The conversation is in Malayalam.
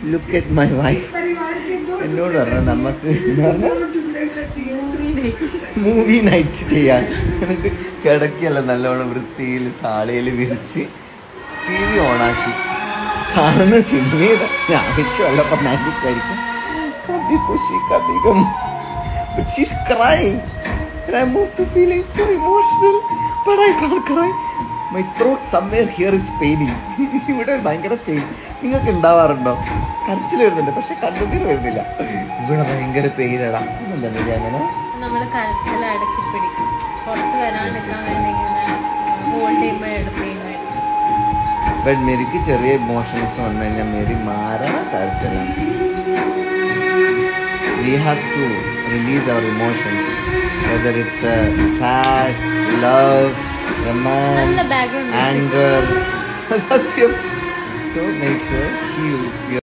ലുക്ക് അറ്റ് മൈ വൈഫ് എന്നോട് പറഞ്ഞു നമുക്ക് എന്താ പറഞ്ഞ മൂവി നൈറ്റ് ചെയ്യാൻ എന്നിട്ട് കിടക്കല്ല നല്ലോണം വൃത്തിയിൽ സാളയിൽ വിരിച്ച് ടി വി ഓണാക്കി കാണുന്ന സിനിമയുടെ ഞാൻ വെച്ച് വല്ല റൊമാൻറ്റിക് ആയിരിക്കും കബി Kushi കബികം But she's crying. And I'm also feeling so emotional. But I can't cry. My throat somewhere here is paining. ഇവിടെ ഭയങ്കര പെയിൻ നിങ്ങൾക്ക് ഉണ്ടാവാറുണ്ടോ കരച്ചിൽ വരുന്നുണ്ട് പക്ഷെ കണ്ണുനീർ വരുന്നില്ല ഇവിടെ ഭയങ്കര പെയിനടാ എന്താണ് അങ്ങനെ നമ്മൾ കരച്ചിൽ അടക്കി പിടിക്കും പുറത്ത് വരാണ്ടിരിക്കാൻ വേണ്ടി ഇങ്ങനെ ഹോൾഡ് ചെയ്യുമ്പോഴെടുക്കുകയും വേണം ബട്ട് മേരിക്ക് ചെറിയ ഇമോഷൻസ് വന്നു കഴിഞ്ഞാൽ മേരി മാറണ കരച്ചിലാണ് we have to release our emotions whether it's sad love നല്ല റൊമാൻസ് background music. ആങ്കർ സത്യം സോ മേക്ക് ഷുവർ ഹീൽ